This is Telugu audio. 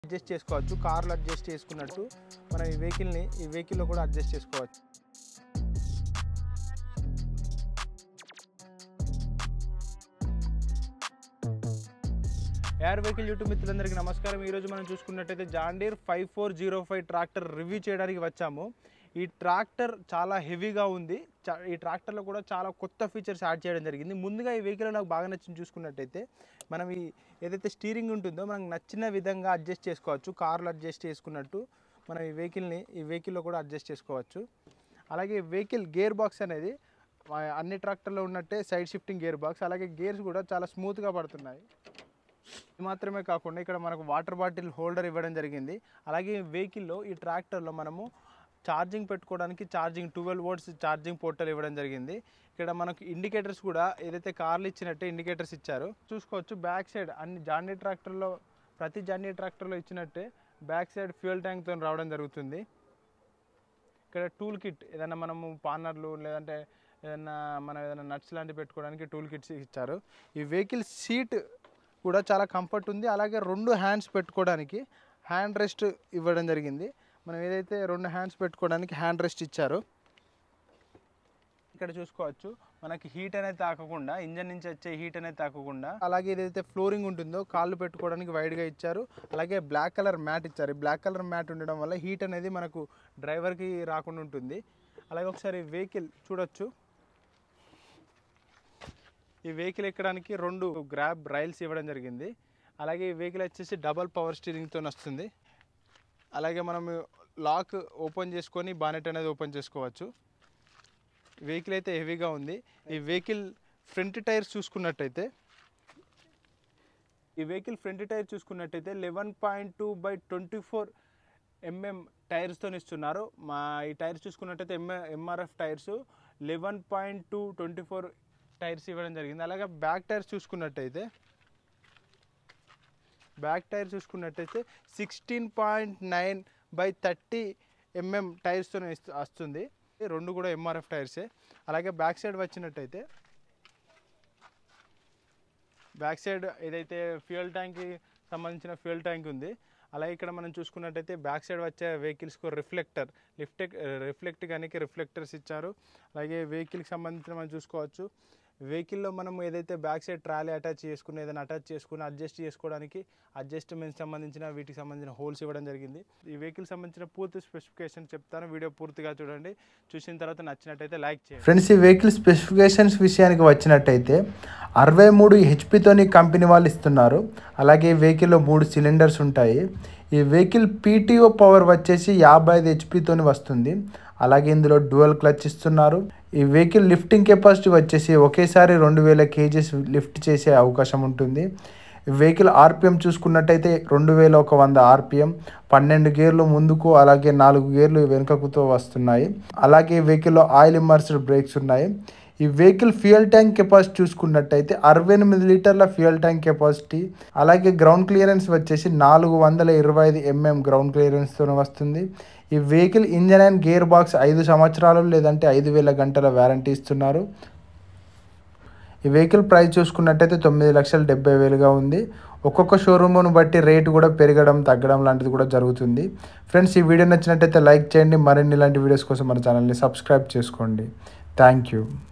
అడ్జస్ట్ చేసుకోవచ్చు కార్లు అడ్జస్ట్ చేసుకున్నట్టు మనం ఈ వెహికల్ని ఈ వెహికల్లో కూడా అడ్జస్ట్ చేసుకోవచ్చు ఎయిర్ వెహికల్ యూట్యూబ్ మిత్రులందరికీ నమస్కారం ఈరోజు మనం చూసుకున్నట్టయితే John Deere five four zero five tractor review చేయడానికి వచ్చాము ఈ ట్రాక్టర్ చాలా హెవీగా ఉంది చా- ఈ ట్రాక్టర్లో కూడా చాలా కొత్త ఫీచర్స్ యాడ్ చేయడం జరిగింది ముందుగా ఈ వెహికల్ నాకు బాగా నచ్చింది చూసుకున్నట్టయితే మనం ఈ ఏదైతే స్టీరింగ్ ఉంటుందో మనకు నచ్చిన విధంగా అడ్జస్ట్ చేసుకోవచ్చు కార్లు అడ్జస్ట్ చేసుకున్నట్టు మనం ఈ వెహికల్ని ఈ వెహికల్లో కూడా అడ్జస్ట్ చేసుకోవచ్చు అలాగే వెహికల్ గేర్ బాక్స్ అనేది ఆ, అన్ని ట్రాక్టర్లో ఉన్నట్టే సైడ్ షిఫ్టింగ్ గేర్ బాక్స్ అలాగే గేర్స్ కూడా చాలా స్మూత్గా పడుతున్నాయి ఇది మాత్రమే కాకుండా ఇక్కడ మనకు వాటర్ బాటిల్ హోల్డర్ ఇవ్వడం జరిగింది అలాగే వెహికల్లో ఈ ట్రాక్టర్లో మనము ఛార్జింగ్ పెట్టుకోవడానికి charging twelve volts charging portal ఇవ్వడం జరిగింది ఇక్కడ మనకు ఇండికేటర్స్ కూడా ఏదైతే కార్లు ఇచ్చినట్టే ఇండికేటర్స్ ఇచ్చారు చూసుకోవచ్చు బ్యాక్ సైడ్ అన్ని జాండీ ట్రాక్టర్లో ప్రతి జాండీ ట్రాక్టర్లో ఇచ్చినట్టే బ్యాక్ సైడ్ ఫ్యూయల్ ట్యాంక్తో రావడం జరుగుతుంది ఇక్కడ టూల్ కిట్ ఏదైనా మనము పార్నర్లు లేదంటే ఏదైనా మనం ఏదైనా నట్స్ లాంటివి పెట్టుకోవడానికి టూల్ కిట్స్ ఇచ్చారు ఈ వెహికల్ సీట్ కూడా చాలా కంఫర్ట్ ఉంది అలాగే రెండు హ్యాండ్స్ పెట్టుకోవడానికి హ్యాండ్ రెస్ట్ ఇవ్వడం జరిగింది మనం ఏదైతే రెండు హ్యాండ్స్ పెట్టుకోవడానికి హ్యాండ్ రెస్ట్ ఇచ్చారో ఇక్కడ చూసుకోవచ్చు మనకి హీట్ అనేది తాకకుండా ఇంజన్ నుంచి వచ్చే హీట్ అనేది తాకకుండా అలాగే ఏదైతే ఫ్లోరింగ్ ఉంటుందో కాళ్ళు పెట్టుకోవడానికి వైడ్గా ఇచ్చారు అలాగే బ్లాక్ కలర్ మ్యాట్ ఇచ్చారు ఈ బ్లాక్ కలర్ మ్యాట్ ఉండడం వల్ల హీట్ అనేది మనకు డ్రైవర్కి రాకుండా ఉంటుంది అలాగే ఒకసారి వెహికల్ చూడొచ్చు ఈ వెహికల్ ఎక్కడానికి రెండు గ్రాబ్ రైల్స్ ఇవ్వడం జరిగింది అలాగే ఈ వెహికల్ వచ్చేసి డబల్ పవర్ స్టీరింగ్తో వస్తుంది అలాగే మనం లాక్ ఓపెన్ చేసుకొని బానెట్ అనేది ఓపెన్ చేసుకోవచ్చు వెహికల్ అయితే హెవీగా ఉంది ఈ వెహికల్ ఫ్రంట్ టైర్స్ చూసుకున్నట్టయితే ఈ వెహికల్ ఫ్రంట్ టైర్ చూసుకున్నట్టయితే eleven point two by twenty four MM టైర్స్తో ఇస్తున్నారు మా ఈ టైర్స్ చూసుకున్నట్టయితే ఎంఏ MRF tyres eleven point two twenty four tyres ఇవ్వడం జరిగింది అలాగే బ్యాక్ టైర్స్ చూసుకున్నట్టయితే బ్యాక్ టైర్ చూసుకున్నట్టయితే sixteen point nine by thirty MM టైర్స్తో వస్తుంది ఈ రెండు కూడా ఎంఆర్ఎఫ్ టైర్సే అలాగే బ్యాక్ సైడ్ వచ్చినట్టయితే బ్యాక్ సైడ్ ఏదైతే ఫ్యూయల్ ట్యాంక్కి సంబంధించిన ఫ్యూయల్ ట్యాంక్ ఉంది అలాగే ఇక్కడ మనం చూసుకున్నట్టయితే బ్యాక్ సైడ్ వచ్చే వెహికల్స్కు రిఫ్లెక్టర్ లిఫ్ట్ రిఫ్లెక్ట్ కానీ రిఫ్లెక్టర్స్ ఇచ్చారు అలాగే వెహికల్కి సంబంధించిన మనం చూసుకోవచ్చు వెహికల్లో మనం ఏదైతే బ్యాక్ సైడ్ ట్రాలీ అటాచ్ చేసుకుని ఏదైనా అటాచ్ చేసుకుని అడ్జస్ట్ చేసుకోవడానికి అడ్జస్ట్మెంట్ సంబంధించిన వీటికి సంబంధించిన హోల్స్ ఇవ్వడం జరిగింది ఈ వెహికల్ సంబంధించిన పూర్తి స్పెసిఫికేషన్ చెప్తాను వీడియో పూర్తిగా చూడండి చూసిన తర్వాత నచ్చినట్టయితే లైక్ చేయండి ఫ్రెండ్స్ ఈ వెహికల్ స్పెసిఫికేషన్స్ విషయానికి వచ్చినట్టయితే అరవై మూడు హెచ్పితోని కంపెనీ వాళ్ళు ఇస్తున్నారు అలాగే ఈ వెహికల్లో మూడు సిలిండర్స్ ఉంటాయి ఈ వెహికల్ పీటీఓ పవర్ వచ్చేసి యాభై ఐదు హెచ్పితోని వస్తుంది అలాగే ఇందులో డ్యువల్ క్లచ్ ఇస్తున్నారు ఈ వెహికల్ లిఫ్టింగ్ కెపాసిటీ వచ్చేసి ఒకేసారి రెండు వేల కేజీస్ లిఫ్ట్ చేసే అవకాశం ఉంటుంది ఈ వెహికల్ ఆర్పిఎం చూసుకున్నట్టయితే రెండు వేల ఒక వంద ఆర్పిఎం పన్నెండు గేర్లు ముందుకు అలాగే నాలుగు గేర్లు వెనుకకుతో వస్తున్నాయి అలాగే ఈ వెహికల్లో ఆయిల్ ఇమ్మర్స్డ్ బ్రేక్స్ ఉన్నాయి ఈ వెహికల్ ఫ్యూయల్ ట్యాంక్ కెపాసిటీ చూసుకున్నట్టయితే అరవై ఎనిమిది లీటర్ల ఫ్యూయల్ ట్యాంక్ కెపాసిటీ అలాగే గ్రౌండ్ క్లియరెన్స్ వచ్చేసి నాలుగు వందల ఇరవై ఐదు ఎంఎం గ్రౌండ్ క్లియరెన్స్తో వస్తుంది ఈ vehicle engine and gear box ఐదు సంవత్సరాలు లేదంటే ఐదు వేల గంటల వ్యారంటీ ఇస్తున్నారు ఈ వెహికల్ ప్రైస్ చూసుకున్నట్టయితే తొమ్మిది లక్షల డెబ్బై వేలుగా ఉంది ఒక్కొక్క షోరూమ్ను బట్టి రేటు కూడా పెరగడం తగ్గడం లాంటిది కూడా జరుగుతుంది ఫ్రెండ్స్ ఈ వీడియో నచ్చినట్టయితే లైక్ చేయండి మరిన్ని ఇలాంటి వీడియోస్ కోసం మన ఛానల్ని సబ్స్క్రైబ్ చేసుకోండి థ్యాంక్ యూ